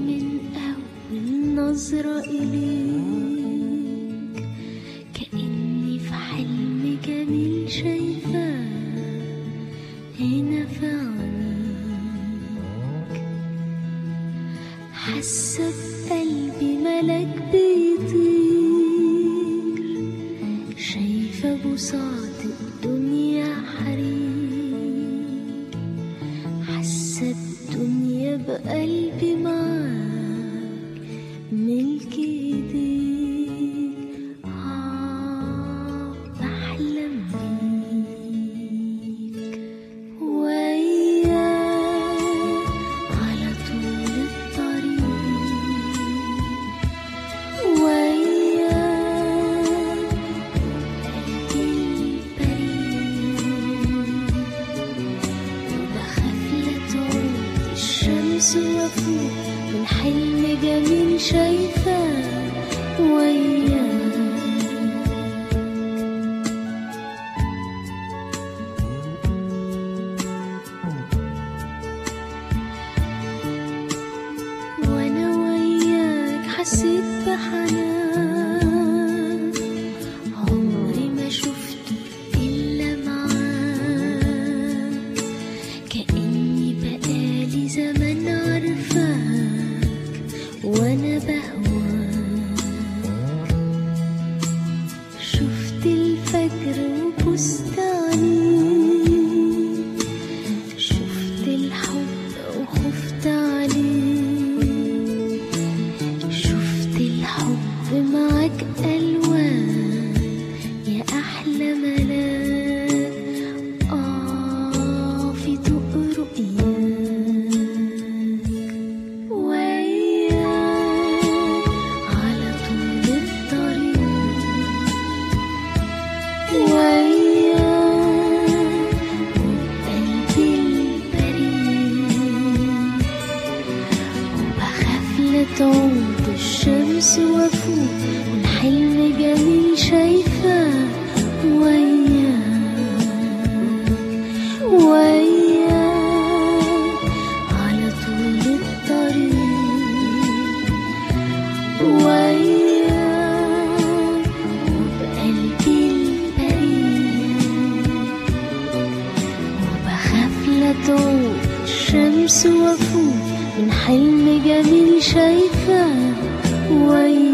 من أول نظرة إليك كأني في حلم جميل شايفاه هنا في عينيك حاسة بقلبي ملك بيطير شايفة بساط الدنيا حرير حاسة الدنيا بقلبي معاك ملك ايديك آه بحلم بيك وياك على طول الطريق وياك قلبي البريء وبخاف لا تعود الشمس وافوق من حلم جميل شايفاه وياك وانا وياك حسيت بحنان عمري ما شفته الا معاك كاني بقالي زمان عارفاك وانا بهواك شفت الفجر وبصت عليك شفت الحب وخفت عليه شفت الحب معاك ألوان يا أحلى ملاك آه في ضوء رؤياك وياك على طول الطريق وياك وبقلبي البريء وبخاف لا تعود الشمس وافوق من حلم جميل شايفاه وياك وياك على طول الطريق وياك وبقلبي البريء وبخاف لا تعود الشمس وافوق من حلم جميل شايفاه وياك